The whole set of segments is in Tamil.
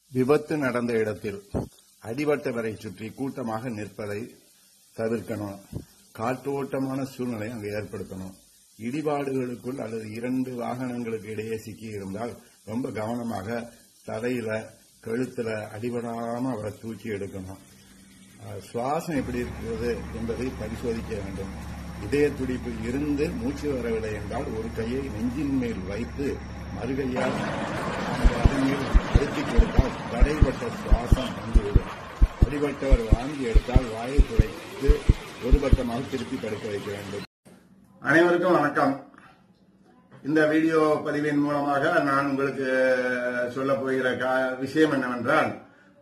விபத்து நடந்த இடத்தில் அடிபட்டவரை சுற்றி கூட்டமாக நிற்பதை தவிர்க்கணும் காற்றோட்டமான சூழ்நிலை அங்கு ஏற்படுத்தணும் இடிபாடுகளுக்குள் அல்லது இரண்டு வாகனங்களுக்கு இடையே சிக்கி இருந்தால் ரொம்ப கவனமாக தலையில கழுத்துல அடிபடாம அவரை தூக்கி எடுக்கணும் அஹ், சுவாசம் எப்படி இருக்கிறது என்பதை பரிசோதிக்க வேண்டும் இதய துடிப்பு இருந்து மூச்சு வரவில்லை என்றால் ஒரு கையை நெஞ்சின் மேல் வைத்து மறுகையால் அந்த அதன் மேல் அழுத்திக் கொடுத்தால் தடைப்பட்ட சுவாசம் வந்துவிடும் அடிபட்டவர் வாங்கி எடுத்தால் வாயை துடைத்து ஒரு பக்கமாக திருப்பி படுக்க வைக்க வேண்டும் அனைவருக்கும் வணக்கம் இந்த வீடியோ பதிவின் மூலமாக நான் உங்களுக்கு சொல்ல போகிற கா- விஷயம் என்னவென்றால்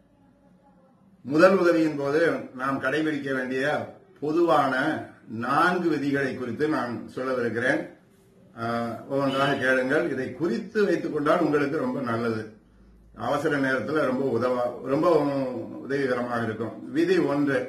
முதல் உதவியின் போது நாம் கடைபிடிக்க வேண்டிய பொதுவான நான்கு விதிகளை குறித்து நான் சொல்லவிருக்கிறேன் ஆஹ், ஒவ்வொன்றாக கேளுங்கள் இதை குறித்து வைத்துக் கொண்டால் உங்களுக்கு ரொம்ப நல்லது அவசர நேரத்தில் ரொம்ப உதவா ரொம்ப உதவிகரமாக இருக்கும் விதி ஒன்று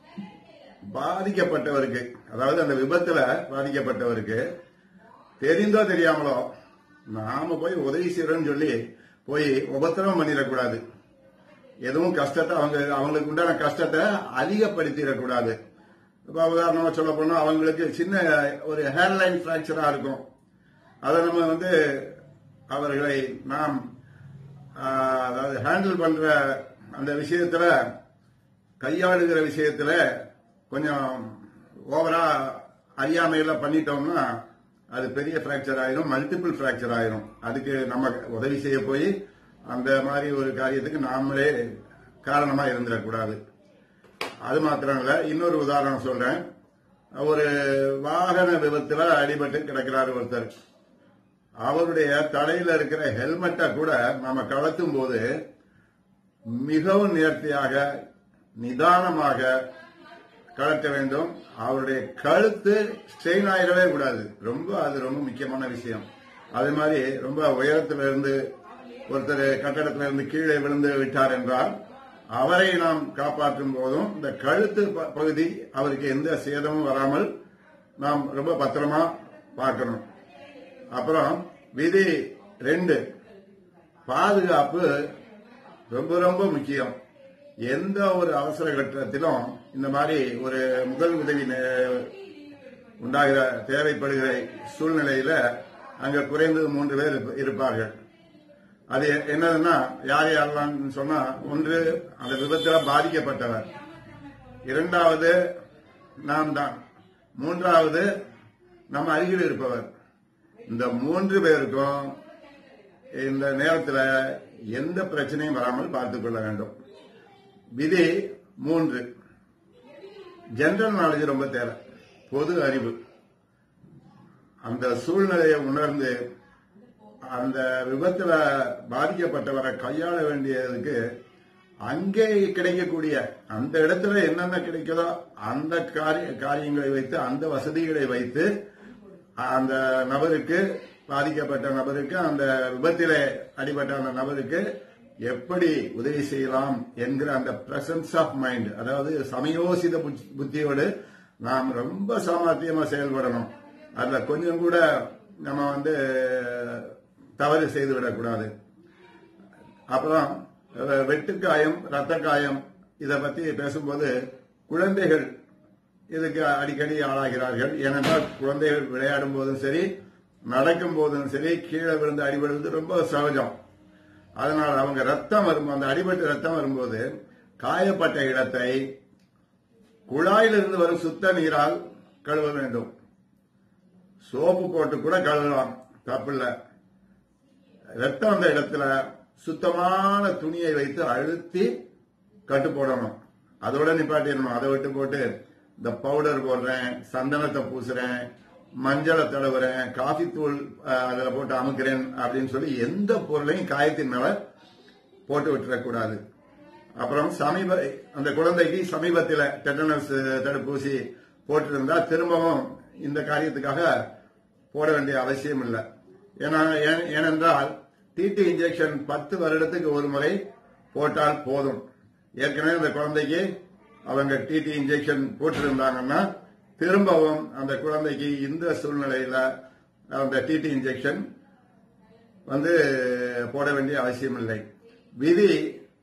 பாதிக்கப்பட்டவருக்கு அதாவது அந்த விபத்துல பாதிக்கப்பட்டவருக்கு தெரிந்தோ தெரியாமலோ நாம போய் உதவி செய்யறோம்னு சொல்லி போய் உபத்திரவம் பண்ணிடக்கூடாது எதுவும் கஷ்டத்தை அவங்க அவங்களுக்கு உண்டான கஷ்டத்தை அதிகப்படுத்திடக்கூடாது இப்ப உதாரணமா சொல்ல போனா அவங்களுக்கு சின்ன ஒரு ஹேர்லைன் பிராக்சரா இருக்கும் அதை நம்ம வந்து அவர்களை நாம் ஆஹ், அதாவது ஹேண்டில் பண்ற அந்த விஷயத்துல கையாளுகிற விஷயத்துல கொஞ்சம் ஓவரா அறியாமையில பண்ணிட்டோம்னா அது பெரிய பிராக்சர் ஆயிரும் மல்டிபிள் பிராக்சர் ஆயிரும் அதுக்கு நம்ம உதவி செய்ய போய் அந்த மாதிரி ஒரு காரியத்துக்கு நாமளே காரணமா இருந்துடக்கூடாது அது மாத்திரம் இல்ல இன்னொரு உதாரணம் சொல்றேன் ஒரு வாகன விபத்துல அடிபட்டு கிடக்கிறாரு ஒருத்தர் அவருடைய தலையில இருக்கிற ஹெல்மெட்டை கூட நம்ம கலத்தும் போது மிகவும் நேர்த்தியாக நிதானமாக கலட்ட வேண்டும் அவருடைய கழுத்து ஸ்ட்ரெயின் ஆயிடவே கூடாது ரொம்ப அது ரொம்ப முக்கியமான விஷயம் அதே மாதிரி ரொம்ப உயரத்துல இருந்து ஒருத்தர் கட்டடத்துல இருந்து கீழே விழுந்து விட்டார் என்றால் அவரை நாம் காப்பாற்றும் போதும் இந்த கழுத்து ப- பகுதி அவருக்கு எந்த சேதமும் வராமல் நாம் ரொம்ப பத்திரமா பார்க்கணும் அப்புறம் விதி ரெண்டு பாதுகாப்பு ரொம்ப ரொம்ப முக்கியம் எந்த ஒரு அவசர கட்டத்திலும் இந்த மாதிரி ஒரு முதல் உதவி நே- உண்டாகிற தேவைப்படுகிற சூழ்நிலையில அங்க குறைந்தது மூன்று பேர் இருப்ப- இருப்பார்கள் அது என்னதுன்னா யார் யாரெல்லாம் சொன்னா ஒன்று அந்த விபத்துல பாதிக்கப்பட்டவர் இரண்டாவது நாம் தான் மூன்றாவது நம்ம அருகில் இருப்பவர் இந்த மூன்று பேருக்கும் இந்த நேரத்தில் எந்த பிரச்சனையும் வராமல் பார்த்துக் கொள்ள வேண்டும் விதி மூன்று ஜெனரல் நாலேஜ் ரொம்ப தேவை பொது அறிவு அந்த சூழ்நிலையை உணர்ந்து அந்த விபத்துல பாதிக்கப்பட்டவரை கையாள வேண்டியதுக்கு அங்கே கிடைக்கக்கூடிய அந்த இடத்துல என்னென்ன கிடைக்குதோ அந்த காரிய- காரியங்களை வைத்து அந்த வசதிகளை வைத்து அந்த நபருக்கு பாதிக்கப்பட்ட நபருக்கு அந்த விபத்திலே அடிபட்ட அந்த நபருக்கு எப்படி உதவி செய்யலாம் என்கிற அந்த பிரசன்ஸ் ஆஃப் மைண்ட் அதாவது சமயோசித புத்தி- புத்தியோடு நாம் ரொம்ப சாமர்த்தியமா செயல்படணும் அதுல கொஞ்சம் கூட நம்ம வந்து தவறு செய்து விடக்கூடாது அப்புறம் அஹ், வெட்டுக்காயம் ரத்த காயம் இதை பத்தி பேசும்போது குழந்தைகள் இதுக்கு அடிக்கடி ஆளாகிறார்கள் ஏனென்றால் குழந்தைகள் விளையாடும் போதும் சரி நடக்கும் போதும் சரி கீழே விழுந்து அடிபடுவது ரொம்ப சகஜம் அதனால் அவங்க ரத்தம் வரும் அந்த அடிபட்டு ரத்தம் வரும்போது காயப்பட்ட இடத்தை குழாயிலிருந்து வரும் சுத்த நீரால் கழுவ வேண்டும் சோப்பு போட்டு கூட கழுவலாம் தப்பில்லை ரத்தம் அந்த இடத்துல சுத்தமான துணியை வைத்து அழுத்தி கட்டு போடணும் அதோட நிப்பாட்டிடணும் அதை விட்டு போட்டு இந்த பவுடர் போடுறேன் சந்தனத்தை பூசுறேன் மஞ்சளை தடவுறேன் காஃபி தூள் அஹ், அதுல போட்டு அமுக்கிறேன் அப்படின்னு சொல்லி எந்த பொருளையும் காயத்தின் மேல போட்டு விட்டுறக்கூடாது அப்புறம் சமீப அந்த குழந்தைக்கு சமீபத்தில் டெட்டனஸ் தடுப்பூசி போட்டிருந்தா திரும்பவும் இந்த காரியத்துக்காக போட வேண்டிய அவசியம் இல்லை ஏன்னா ஏன்- ஏனென்றால் டிடி இன்ஜெக்ஷன் பத்து வருடத்துக்கு ஒரு முறை போட்டால் போதும் ஏற்கனவே அந்த குழந்தைக்கு அவங்க டிடி இன்ஜெக்ஷன் போட்டிருந்தாங்கன்னா திரும்பவும் அந்த குழந்தைக்கு இந்த சூழ்நிலையில அந்த டிடி இன்ஜெக்ஷன் வந்து போட வேண்டிய அவசியம் இல்லை விதி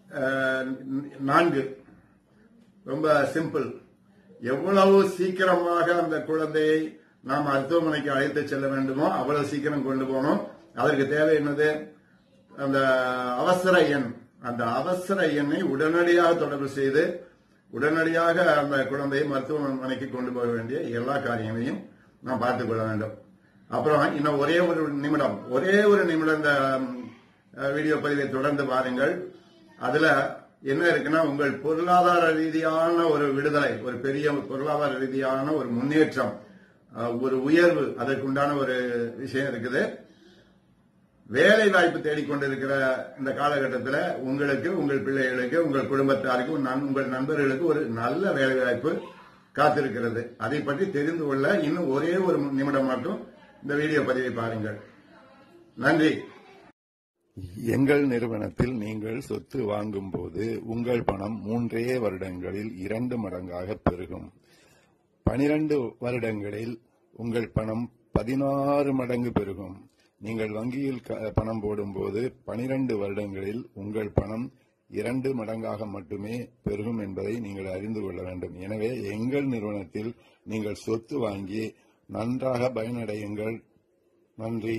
அஹ், நான்கு ரொம்ப சிம்பிள் எவ்வளவு சீக்கிரமாக அந்த குழந்தையை நாம் மருத்துவமனைக்கு அழைத்து செல்ல வேண்டுமோ அவ்வளவு சீக்கிரம் கொண்டு போகணும் அதற்கு தேவை என்னது அந்த அவசர எண் அந்த அவசர எண்ணை உடனடியாக தொடர்பு செய்து உடனடியாக அந்த குழந்தையை மருத்துவமனைக்கு கொண்டு போக வேண்டிய எல்லா காரியங்களையும் நாம் பார்த்துக் கொள்ள வேண்டும் அப்புறம் இன்னும் ஒரே ஒரு நிமிடம் ஒரே ஒரு நிமிடம் இந்த ம், அஹ், வீடியோ பதிவை தொடர்ந்து பாருங்கள் அதுல என்ன இருக்குன்னா உங்கள் பொருளாதார ரீதியான ஒரு விடுதலை ஒரு பெரிய பொருளாதார ரீதியான ஒரு முன்னேற்றம் அஹ், ஒரு உயர்வு அதற்குண்டான ஒரு விஷயம் இருக்குது வேலை வாய்ப்பு தேடிக்கொண்டிருக்கிற இந்த காலகட்டத்தில் உங்களுக்கு உங்கள் பிள்ளைகளுக்கு உங்கள் குடும்பத்தாருக்கு உங்கள் நண்- உங்கள் நண்பர்களுக்கு ஒரு நல்ல வேலை வாய்ப்பு காத்திருக்கிறது அதை பற்றி தெரிந்து கொள்ள இன்னும் ஒரே ஒரு நிமிடம் மட்டும் இந்த வீடியோ பதிவை பாருங்கள் நன்றி எங்கள் நிறுவனத்தில் நீங்கள் சொத்து வாங்கும் போது உங்கள் பணம் மூன்றே வருடங்களில் இரண்டு மடங்காக பெருகும் பனிரெண்டு வருடங்களில் உங்கள் பணம் பதினாறு மடங்கு பெருகும் நீங்கள் வங்கியில் க- பணம் போடும்போது பனிரெண்டு வருடங்களில் உங்கள் பணம் இரண்டு மடங்காக மட்டுமே பெருகும் என்பதை நீங்கள் அறிந்து கொள்ள வேண்டும் எனவே எங்கள் நிறுவனத்தில் நீங்கள் சொத்து வாங்கி நன்றாக பயனடையுங்கள் நன்றி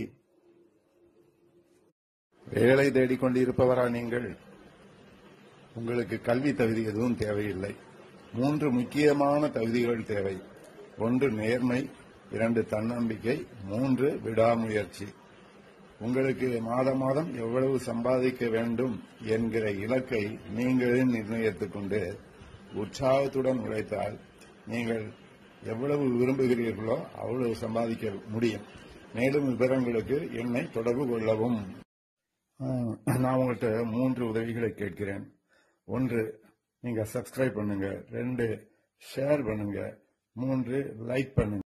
வேலை தேடிக்கொண்டிருப்பவரா நீங்கள் உங்களுக்கு கல்வி தகுதி எதுவும் தேவையில்லை மூன்று முக்கியமான தகுதிகள் தேவை ஒன்று நேர்மை இரண்டு தன்னம்பிக்கை மூன்று விடாமுயற்சி உங்களுக்கு மாதம் மாதம் எவ்வளவு சம்பாதிக்க வேண்டும் என்கிற இலக்கை நீங்களே நிர்ணயித்துக் கொண்டு உற்சாகத்துடன் உழைத்தால் நீங்கள் எவ்வளவு விரும்புகிறீர்களோ அவ்வளவு சம்பாதிக்க முடியும் மேலும் விவரங்களுக்கு என்னை தொடர்பு கொள்ளவும் ஆஹ், நான் உங்கள்கிட்ட மூன்று உதவிகளை கேட்கிறேன் ஒன்று நீங்க சப்ஸ்கிரைப் பண்ணுங்க ரெண்டு ஷேர் பண்ணுங்க மூன்று லைக் பண்ணுங்க